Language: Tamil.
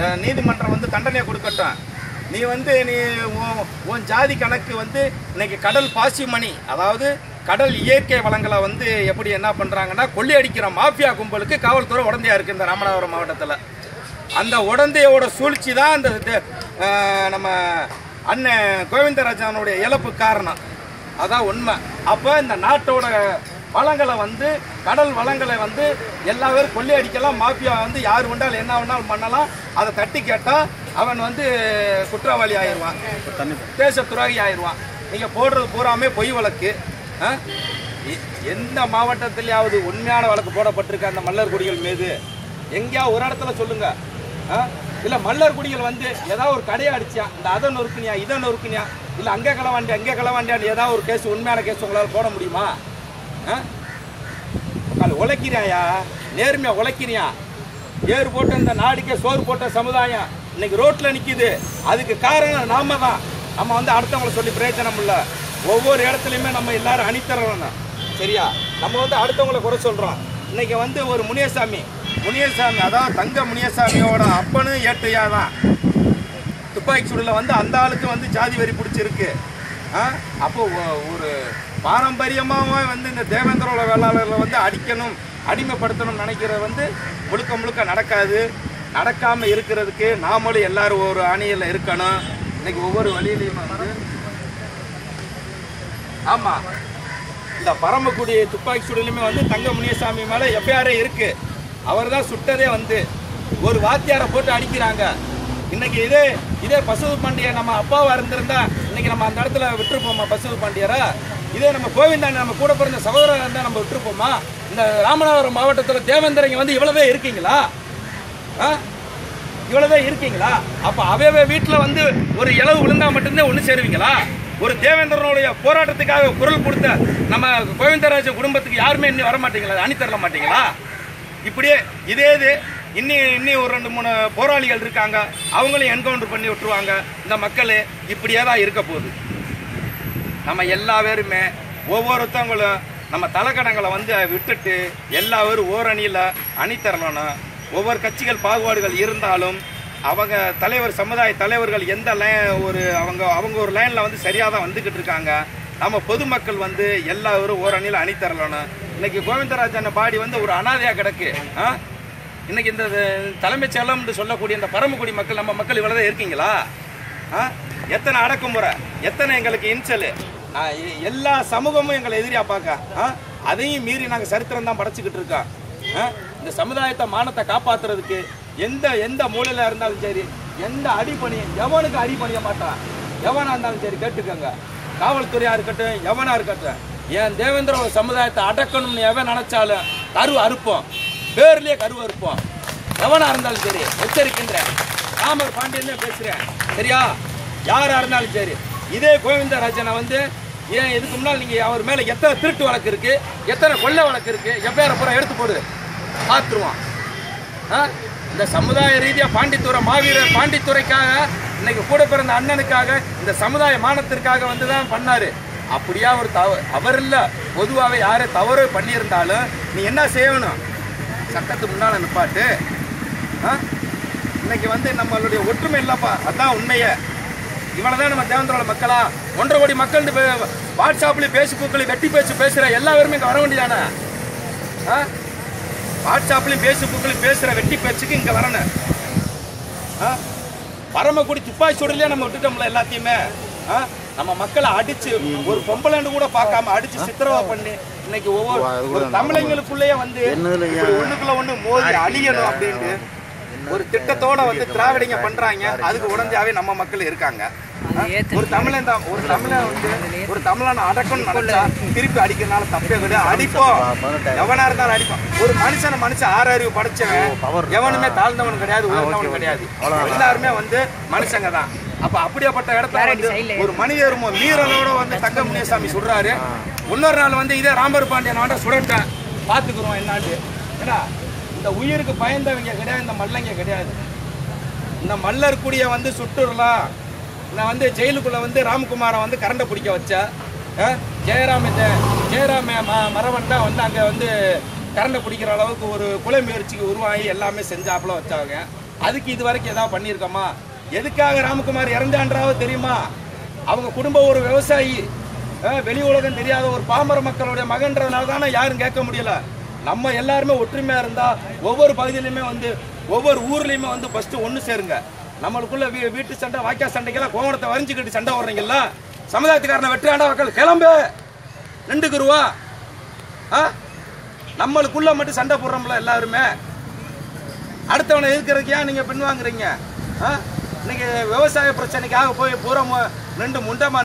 அஹ், நீதிமன்றம் வந்து தண்டனை கொடுக்கட்டும் நீ வந்து நீ உன்- உன் ஜாதி கணக்கு வந்து இன்னைக்கு கடல் பாசி மணி அதாவது கடல் இயற்கை வளங்களை வந்து எப்படி என்ன பண்றாங்கன்னா கொள்ளையடிக்கிற மாஃபியா கும்பலுக்கு காவல்துறை உடந்தையா இருக்கு இந்த ராமநாதபுரம் மாவட்டத்தில் அந்த உடந்தையோட சூழ்ச்சி தான் இந்த இது- அஹ், நம்ம அண்ணன் கோவிந்தராஜனுடைய இழப்பு காரணம் அதான் உண்மை அப்போ இந்த நாட்டோட வளங்களை வந்து கடல் வளங்களை வந்து எல்லா பேரும் கொள்ளையடிக்கலாம் மாஃபியா வந்து யார் வேண்டாலும் என்ன வேணாலும் பண்ணலாம் அதை தட்டி கேட்டால் அவன் வந்து குற்றவாளி ஆயிடுவான் தேச துரோகி ஆயிடுவான் நீங்கள் போடுறது பூராமே பொய் வழக்கு ஆ? எ- எந்த மாவட்டத்திலேயாவது உண்மையான வழக்கு போடப்பட்டிருக்கு அந்த மல்லர் குடிகள் மீது எங்கேயா ஒரு இடத்துல சொல்லுங்க ஆ? இல்ல மல்லர் குடிகள் வந்து ஏதாவது ஒரு கடையை அடிச்சான் இந்த அதை நொறுக்குனியா இதை நொறுக்குனியா இல்ல அங்கே களவாண்டியா அங்கே களவாண்டியான்னு ஏதாவது ஒரு கேஸ் உண்மையான கேஸ் உங்களால் போட முடியுமா ஆ? உக்கால உழைக்கிறியா நேர்மையா உழைக்கிறியா ஏறு போட்ட இந்த நாடுக்கே சோறு போட்ட சமுதாயம் இன்னைக்கு ரோட்ல நிக்குது அதுக்கு காரணம் நாம தான் நம்ம வந்து அடுத்தவங்களை சொல்லி பிரயோஜனம் இல்ல ஒவ்வொரு இடத்துலையுமே நம்ம எல்லாரும் அணித்தரணும் சரியா நம்ம வந்து அடுத்தவங்களை குறை சொல்றோம் இன்னைக்கு வந்து ஒரு முனியசாமி முனியசாமி அதான் தங்க முனியசாமியோட அப்பனும் ஏட்டையா தான் துப்பாக்கி சூடில் வந்து அந்த ஆளுக்கு வந்து ஜாதி வரி பிடிச்சிருக்கு ஆ? அப்போ ஒ- ஒரு பாரம்பரியமாக வந்து இந்த தேவேந்திரோட வேளாளர்களை வந்து அடிக்கணும் அடிமைப்படுத்தணும்னு நினைக்கிறது வந்து முழுக்க முழுக்க நடக்காது நடக்காம இருக்கிறதுக்கு நாமளும் எல்லாரும் ஒரு அணியில் இருக்கணும் இன்னைக்கு ஒவ்வொரு வழியிலையும் வந்து ஆமா இந்த பரமக்குடி துப்பாக்கி சூடிலுமே வந்து தங்க முனியசாமி மேல எஃப்ஐஆரே இருக்கு அவர் தான் சுட்டதே வந்து ஒரு வாத்தியாரை போட்டு அடிக்கிறாங்க இன்னைக்கு இதே இதே பசுவு பாண்டியர் நம்ம அப்பாவா இருந்திருந்தா இன்னைக்கு நம்ம அந்த இடத்துல விட்டுருப்போமா பசுவு பாண்டியரா இதே நம்ம கோவிந்தாண்டி நம்ம கூட பிறந்த சகோதரர் இருந்தா நம்ம விட்டுருப்போமா இந்த ராமநாதபுரம் மாவட்டத்தில் தேவேந்திரங்க வந்து இவ்வளவே இருக்கீங்களா ஆ? இவ்வளவுதான் இருக்கீங்களா அப்ப அவையவே வீட்டுல வந்து ஒரு இளவு விழுந்தா மட்டும்தான் ஒண்ணு சேருவீங்களா ஒரு தேவேந்திரனுடைய போராட்டத்துக்காக குரல் கொடுத்த நம்ம கோவிந்தராஜ குடும்பத்துக்கு யாருமே இன்னும் வர மாட்டீங்களா அணி தரல மாட்டீங்களா இப்படியே இதே இது இன்னி இன்னி ஒரு ரெண்டு மூணு போராளிகள் இருக்காங்க அவங்களையும் என்கவுண்டர் பண்ணி விட்டுருவாங்க இந்த மக்கள் இப்படியே தான் இருக்க போகுது நம்ம எல்லா பேருமே ஒவ்வொருத்தவங்களும் நம்ம தலைக்கணங்களை வந்து விட்டுட்டு எல்லா பேரும் ஓரணியில் அணி தரணும் ஒவ்வொரு கட்சிகள் பாகுபாடுகள் இருந்தாலும் அவங்க தலைவர் சமுதாய தலைவர்கள் எந்த லைன் ஒரு அவங்க அவங்க ஒரு லைனில் வந்து சரியாக தான் வந்துக்கிட்டு இருக்காங்க நம்ம பொதுமக்கள் வந்து எல்லாரும் ஓரணியில் அணி தரணும் இன்னைக்கு கோவிந்தராஜன் பாடி வந்து ஒரு அனாதையாக கிடக்கு ஆ? இன்னைக்கு இந்த தலைமைச் செயலம்னு சொல்லக்கூடிய இந்த பரமக்குடி மக்கள் நம்ம மக்கள் இவ்வளவுதான் இருக்கீங்களா ஆ? எத்தனை அடக்குமுறை எத்தனை எங்களுக்கு இன்சல் எல்லா சமூகமும் எங்களை எதிரியா பார்க்க ஆ? அதையும் மீறி நாங்க சரித்திரம் தான் படைச்சுக்கிட்டு இருக்கோம் ஆ? இந்த சமுதாயத்தை மானத்தை காப்பாத்துறதுக்கு எந்த எந்த மூலையில இருந்தாலும் சரி எந்த அடிப்பணி எவனுக்கு அடிப்பணிய மாட்டான் எவனா இருந்தாலும் சரி கேட்டுக்கோங்க காவல்துறையா இருக்கட்டும் எவனா இருக்கட்டும் என் தேவேந்திர சமுதாயத்தை அடக்கணும்னு எவன் நினைச்சாலும் கரு அறுப்போம் பேர்லயே கரு அறுப்போம் எவனா இருந்தாலும் சரி எச்சரிக்கின்றேன் ராமர் பாண்டியன் தான் பேசுறேன் சரியா யாரா இருந்தாலும் சரி இதே கோவிந்தராஜனை வந்து ஏன் இதுக்கு முன்னால் நீங்க அவர் மேல எத்தனை திருட்டு வழக்கு இருக்கு எத்தனை கொள்ளை வழக்கு இருக்கு எவ்வேறு பூரா எடுத்து போடு பார்த்துருவான் ஆ? இந்த சமுதாய ரீதியா பாண்டித்துறை மாவீரர் பாண்டித்துறைக்காக இன்னைக்கு கூட பிறந்த அண்ணனுக்காக இந்த சமுதாய மானத்திற்காக வந்து தான் பண்ணாரு அப்படியா ஒரு தவ அவர் இல்ல பொதுவாகவே யாரு தவறு பண்ணியிருந்தாலும் நீ என்ன செய்யணும் சட்டத்துக்கு முன்னால நிப்பாட்டு ஆ? இன்னைக்கு வந்து நம்மளுடைய ஒற்றுமை இல்லப்பா அதான் உண்மையே இவ்வளவுதான் நம்ம தேவந்தரோட மக்களா ஒன்றரை கோடி மக்கள் இந்த பே- வாட்ஸ்அப்லயும் பேஸ்புக்லயும் வெட்டி பேச்சு பேசுற எல்லா பேருமே இங்க வர வேண்டியதானே ஆ? வாட்ஸ்அப்லயும் பேஸ்புக்லயும் பேசுற வெட்டி பேச்சுக்கு இங்க வரணும் ஆ? பரமக்குடி துப்பாக்கி சுடலையே நம்ம விட்டுட்டோம்ல எல்லாத்தையுமே ஆ? நம்ம மக்களை அடிச்சு ஒரு பொம்பளைன்னு கூட பார்க்காம அடிச்சு சித்திரவதை பண்ணி இன்னைக்கு ஒவ்வொரு ஒரு தமிழங்களுக்குள்ளேயே வந்து இப்படி ஒண்ணுக்குள்ள ஒண்ணு மோதி அழியணும் அப்படின்ட்டு ஒரு திட்டத்தோட வந்து திராவிடங்க பண்றாங்க அதுக்கு உடஞ்சாவே நம்ம மக்கள் இருக்காங்க ஆ? ஒரு தமிழன் தான் ஒரு தமிழன் வந்து ஒரு தமிழனை அடக்கணும் நினைச்சா திருப்பி அடிக்கிறதுனால தப்பே கிடையாது அடிப்போம் எவனா இருந்தாலும் அடிப்போம் ஒரு மனுஷனை மனுஷன் ஆறு அறிவு படைச்சவன் எவனுமே தாழ்ந்தவன் கிடையாது உயர்ந்தவன் கிடையாது எல்லாருமே வந்து மனுஷங்க தான் அப்ப அப்படியாப்பட்ட இடத்துல வந்து ஒரு மனிதர் மீறலோட வந்து தங்க முனியசாமி சொல்றாரு இன்னொரு நாள் வந்து இதே ராமர் பாண்டியன் வாண்ட சுடட்டேன் பாத்துக்கிறோம் என்னான்னு ஏன்னா இந்த உயிருக்கு பயந்தவங்க கிடையாது இந்த மல்லங்க கிடையாது இந்த மல்லர் குடியை வந்து சுட்டுடலாம் நான் வந்து ஜெயிலுக்குள்ள வந்து ராம்குமாரை வந்து கரண்டை பிடிக்க வச்ச அஹ், ஜெயராம் இந்த ஜெயராம ம மரவன் தான் வந்து அங்கே வந்து கரண்டை பிடிக்கிற அளவுக்கு ஒரு கொலை முயற்சிக்கு உருவாகி எல்லாமே செஞ்சாப்புல வச்சாங்க அதுக்கு இது வரைக்கும் ஏதாவது பண்ணியிருக்கோமா எதுக்காக ராமகுமார் இறந்தான்றாவது தெரியுமா அவங்க குடும்பம் ஒரு விவசாயி அஹ், வெளி உலகம் தெரியாத ஒரு பாமர மக்களுடைய மகன்றதுனால தானே யாரும் கேட்க முடியல நம்ம எல்லாருமே ஒற்றுமையா இருந்தா ஒவ்வொரு பகுதியிலுமே வந்து ஒவ்வொரு ஊர்லயுமே வந்து ஃபர்ஸ்ட் ஒன்று சேருங்க நம்மளுக்குள்ள வீ வீட்டு சண்டை வாய்க்கா சண்டைக்கெல்லாம் கோவணத்தை வரைஞ்சிக்கிட்டு சண்டை வர்றீங்கல்ல சமுதாயத்துக்காரனை வெற்றியாண்டா மக்கள் கிளம்பு நின்றுக்குருவா ஆ நம்மளுக்குள்ள மட்டும் சண்டை போடுறோம்ல எல்லாருமே அடுத்தவனை எதிர்க்கிறதுக்கு ஏன் நீங்க பின்வாங்குறீங்க ஆ? இன்னைக்கு விவசாய பிரச்சனைக்காக போய் பூரா மு- ரெண்டு முண்டமா